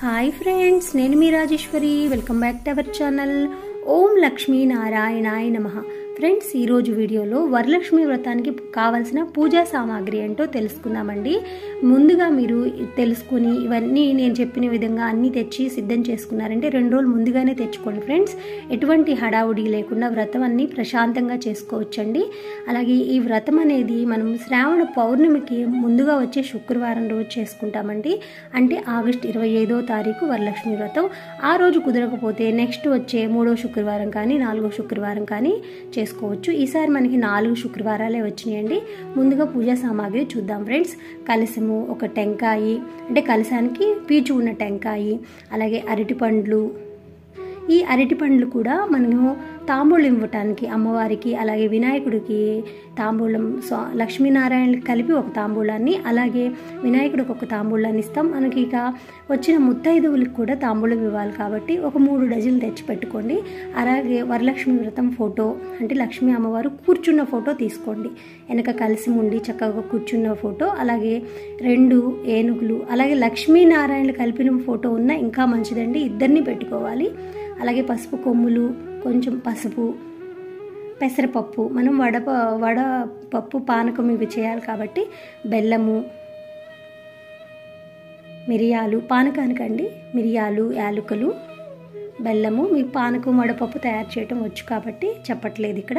hi friends నేను మీ Rajeshwari welcome back to our channel Om Lakshmi నారాయణాయ నమ ఫ్రెండ్స్ ఈరోజు వీడియోలో వరలక్ష్మి వ్రతానికి కావాల్సిన పూజా సామాగ్రి ఏంటో తెలుసుకుందామండి ముందుగా మీరు తెలుసుకుని ఇవన్నీ నేను చెప్పిన విధంగా అన్నీ తెచ్చి సిద్ధం చేసుకున్నారంటే రెండు రోజులు ముందుగానే తెచ్చుకోండి ఫ్రెండ్స్ ఎటువంటి హడావుడి లేకుండా వ్రతం అన్ని ప్రశాంతంగా చేసుకోవచ్చండి అలాగే ఈ వ్రతం అనేది మనం శ్రావణ పౌర్ణమికి ముందుగా వచ్చే శుక్రవారం రోజు చేసుకుంటామండి అంటే ఆగస్ట్ ఇరవై ఐదో తారీఖు వరలక్ష్మి వ్రతం ఆ రోజు కుదరకపోతే నెక్స్ట్ వచ్చే మూడో శుక్రవారం కానీ నాలుగో శుక్రవారం కానీ చేసుకోవచ్చు ఈసారి మనకి నాలుగు శుక్రవారాలే వచ్చినాయండి ముందుగా పూజా సామాగ్రి చూద్దాం ఫ్రెండ్స్ కలసము ఒక టెంకాయి అంటే కలసానికి పీచు ఉన్న టెంకాయి అలాగే అరటి పండ్లు ఈ అరటి పండ్లు కూడా మనము తాంబూలం ఇవ్వటానికి అమ్మవారికి అలాగే వినాయకుడికి తాంబూలం స్వా లక్ష్మీనారాయణకి కలిపి ఒక తాంబూలాన్ని అలాగే వినాయకుడికి ఒక తాంబూలాన్ని ఇస్తాం మనకి ఇక వచ్చిన ముత్తైదువులకు కూడా తాంబూలం ఇవ్వాలి కాబట్టి ఒక మూడు డజన్లు తెచ్చి పెట్టుకోండి అలాగే వరలక్ష్మి వ్రతం ఫోటో అంటే లక్ష్మీ అమ్మవారు కూర్చున్న ఫోటో తీసుకోండి వెనక కలిసి ఉండి చక్కగా కూర్చున్న ఫోటో అలాగే రెండు ఏనుగులు అలాగే లక్ష్మీనారాయణలు కలిపిన ఫోటో ఉన్న ఇంకా మంచిదండి ఇద్దరిని పెట్టుకోవాలి అలాగే పసుపు కొమ్ములు కొంచెం పసుపు పెసరపప్పు మనం వడ వడపప్పు పానకం ఇవి చేయాలి కాబట్టి బెల్లము మిరియాలు పానకానికండి మిరియాలు యాలుకలు బెల్లము మీ పానకం వడపప్పు తయారు చేయటం వచ్చు కాబట్టి చెప్పట్లేదు ఇక్కడ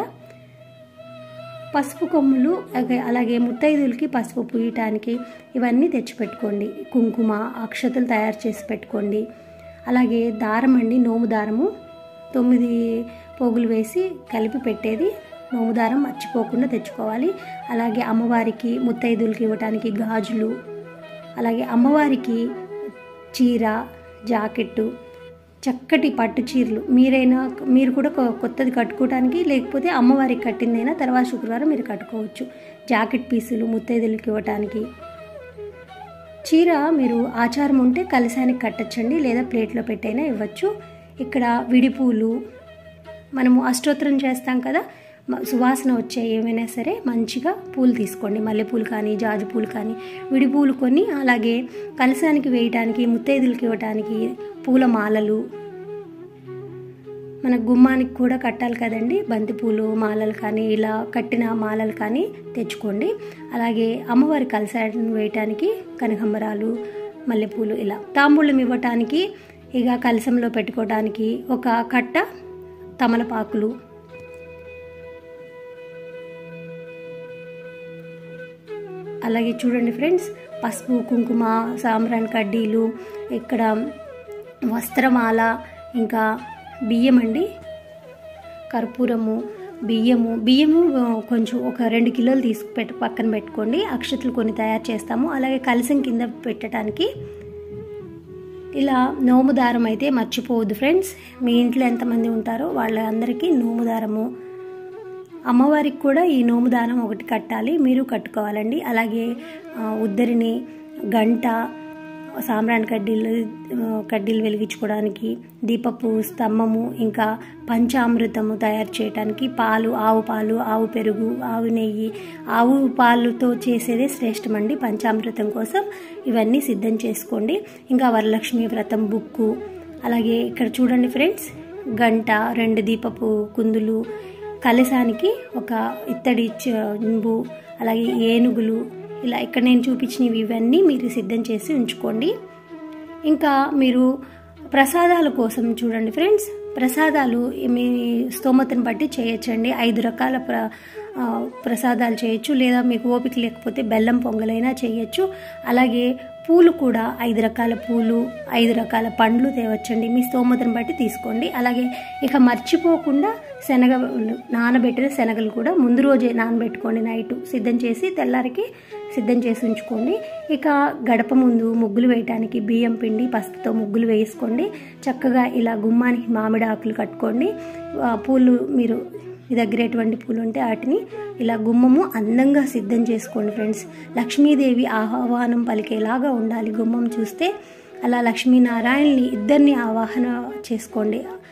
పసుపు కొమ్ములు అలాగే ముత్తైదులకి పసుపు పూయటానికి ఇవన్నీ తెచ్చిపెట్టుకోండి కుంకుమ అక్షతలు తయారు చేసి పెట్టుకోండి అలాగే దారం అండి నోము దారము తొమ్మిది పోగులు వేసి కలిపి పెట్టేది నోము దారం మర్చిపోకుండా తెచ్చుకోవాలి అలాగే అమ్మవారికి ముత్తైదులకి ఇవ్వటానికి గాజులు అలాగే అమ్మవారికి చీర జాకెట్టు చక్కటి పట్టు చీరలు మీరైనా మీరు కూడా కొత్తది కట్టుకోవడానికి లేకపోతే అమ్మవారికి కట్టిందైనా తర్వాత శుక్రవారం మీరు కట్టుకోవచ్చు జాకెట్ పీసులు ముత్తైదులకి ఇవ్వటానికి చీర మీరు ఆచారం ఉంటే కలసానికి కట్టచ్చండి లేదా ప్లేట్లో పెట్టైనా ఇవ్వచ్చు ఇక్కడ విడిపూలు మనము అష్టోత్తరం చేస్తాం కదా సువాసన వచ్చే ఏమైనా సరే మంచిగా పూలు తీసుకోండి మల్లెపూలు కానీ జాజి పూలు కానీ విడి పూలు కొన్ని అలాగే కలసానికి వేయటానికి ముత్తైదులకి ఇవ్వటానికి పూల మాలలు మన గుమ్మానికి కూడా కట్టాలి కదండి బంతిపూలు మాలలు కానీ ఇలా కట్టిన మాలలు కానీ తెచ్చుకోండి అలాగే అమ్మవారి కలసాన్ని వేయటానికి కనకంబరాలు మల్లెపూలు ఇలా తాంబూలం ఇవ్వటానికి ఇక కలసంలో పెట్టుకోవడానికి ఒక కట్ట తమలపాకులు అలాగే చూడండి ఫ్రెండ్స్ పసుపు కుంకుమ సాంబ్రాన్ కడ్డీలు ఇక్కడ వస్త్రమాల ఇంకా బియ్యం అండి కర్పూరము బియ్యము బియ్యము కొంచెం ఒక రెండు కిలోలు తీసుకు పెట్టు పక్కన పెట్టుకోండి అక్షతలు కొన్ని తయారు చేస్తాము అలాగే కలసం కింద పెట్టడానికి ఇలా నోము దారం అయితే మర్చిపోవద్దు ఫ్రెండ్స్ మీ ఇంట్లో ఎంతమంది ఉంటారో వాళ్ళందరికీ నోము దారము అమ్మవారికి కూడా ఈ నోము దారం ఒకటి కట్టాలి మీరు కట్టుకోవాలండి అలాగే ఉద్దరిని గంట సాంబ్రాణి కడ్డీలు కడ్డీలు వెలిగించుకోవడానికి దీపపు స్తంభము ఇంకా పంచామృతము తయారు చేయడానికి పాలు ఆవు పాలు ఆవు పెరుగు ఆవు నెయ్యి ఆవు పాలుతో చేసేదే శ్రేష్టమండి పంచామృతం కోసం ఇవన్నీ సిద్ధం చేసుకోండి ఇంకా వరలక్ష్మి వ్రతం బుక్కు అలాగే ఇక్కడ చూడండి ఫ్రెండ్స్ గంట రెండు దీపపు కుందులు కలసానికి ఒక ఇత్తడి చెంబు అలాగే ఏనుగులు ఇలా ఇక్కడ నేను చూపించినవి ఇవన్నీ మీరు సిద్ధం చేసి ఉంచుకోండి ఇంకా మీరు ప్రసాదాల కోసం చూడండి ఫ్రెండ్స్ ప్రసాదాలు మీ స్తోమతను బట్టి చేయొచ్చండి ఐదు రకాల ప్ర ప్రసాదాలు చేయొచ్చు లేదా మీకు ఓపిక లేకపోతే బెల్లం పొంగలైనా చేయొచ్చు అలాగే పూలు కూడా ఐదు రకాల పూలు ఐదు రకాల పండ్లు తేవచ్చండి మీ స్తోమతను బట్టి తీసుకోండి అలాగే ఇక మర్చిపోకుండా శనగ నానబెట్టిన శనగలు కూడా ముందు రోజే నానబెట్టుకోండి నైట్ సిద్ధం చేసి తెల్లారికి సిద్ధం చేసి ఉంచుకోండి ఇక గడప ముందు ముగ్గులు వేయటానికి బియ్యం పిండి పసుపుతో ముగ్గులు వేసుకోండి చక్కగా ఇలా గుమ్మానికి మామిడి ఆకులు కట్టుకోండి పూలు మీరు మీ దగ్గర ఎటువంటి పూలు ఉంటే వాటిని ఇలా గుమ్మము అందంగా సిద్ధం చేసుకోండి ఫ్రెండ్స్ లక్ష్మీదేవి ఆహ్వానం పలికేలాగా ఉండాలి గుమ్మం చూస్తే అలా లక్ష్మీనారాయణని ఇద్దరిని ఆవాహన చేసుకోండి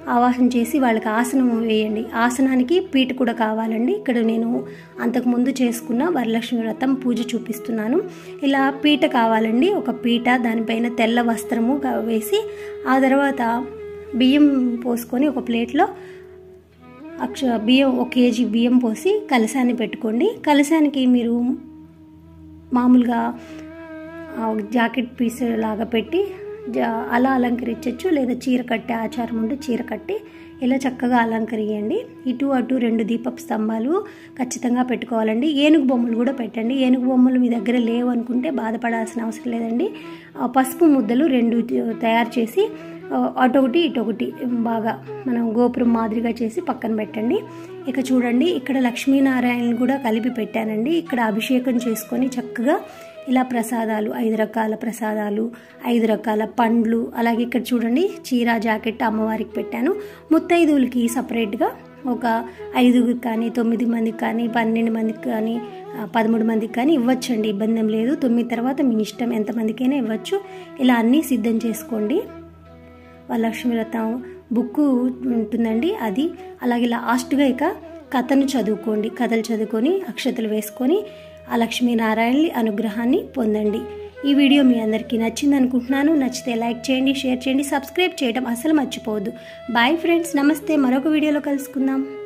ఆవాహన చేసి వాళ్ళకి ఆసనం వేయండి ఆసనానికి పీట కూడా కావాలండి ఇక్కడ నేను అంతకుముందు చేసుకున్న వరలక్ష్మి వ్రతం పూజ చూపిస్తున్నాను ఇలా పీట కావాలండి ఒక పీట దానిపైన తెల్ల వస్త్రము వేసి ఆ తర్వాత బియ్యం పోసుకొని ఒక ప్లేట్లో అక్ష బియ్యం ఒక కేజీ బియ్యం పోసి కలసాన్ని పెట్టుకోండి కలసానికి మీరు మామూలుగా జాకెట్ పీస్ లాగా పెట్టి అలా అలంకరించవచ్చు లేదా చీర కట్టే ఆచారం ఉంటే చీర కట్టి ఇలా చక్కగా అలంకరియండి ఇటు అటు రెండు దీపపు స్తంభాలు ఖచ్చితంగా పెట్టుకోవాలండి ఏనుగు బొమ్మలు కూడా పెట్టండి ఏనుగు బొమ్మలు మీ దగ్గర లేవు అనుకుంటే బాధపడాల్సిన అవసరం లేదండి పసుపు ముద్దలు రెండు తయారు చేసి అటొకటి ఇటొకటి బాగా మనం గోపురం మాదిరిగా చేసి పక్కన పెట్టండి ఇక చూడండి ఇక్కడ లక్ష్మీనారాయణ కూడా కలిపి పెట్టానండి ఇక్కడ అభిషేకం చేసుకొని చక్కగా ఇలా ప్రసాదాలు ఐదు రకాల ప్రసాదాలు ఐదు రకాల పండ్లు అలాగే ఇక్కడ చూడండి చీర జాకెట్ అమ్మవారికి పెట్టాను ముత్తైదువులకి సపరేట్గా ఒక ఐదుగురు కానీ తొమ్మిది మందికి కానీ పన్నెండు మందికి కానీ పదమూడు మందికి కానీ ఇవ్వచ్చండి ఇబ్బంది లేదు తొమ్మిది తర్వాత మీ ఇష్టం ఎంతమందికైనా ఇవ్వచ్చు ఇలా అన్నీ సిద్ధం చేసుకోండి వరలక్ష్మి వ్రతం బుక్ ఉంటుందండి అది అలాగే లాస్ట్గా ఇక కథను చదువుకోండి కథలు చదువుకొని అక్షతలు వేసుకొని ఆ లక్ష్మీనారాయణ అనుగ్రహాన్ని పొందండి ఈ వీడియో మీ అందరికీ నచ్చింది అనుకుంటున్నాను నచ్చితే లైక్ చేయండి షేర్ చేయండి సబ్స్క్రైబ్ చేయడం అసలు మర్చిపోవద్దు బాయ్ ఫ్రెండ్స్ నమస్తే మరొక వీడియోలో కలుసుకుందాం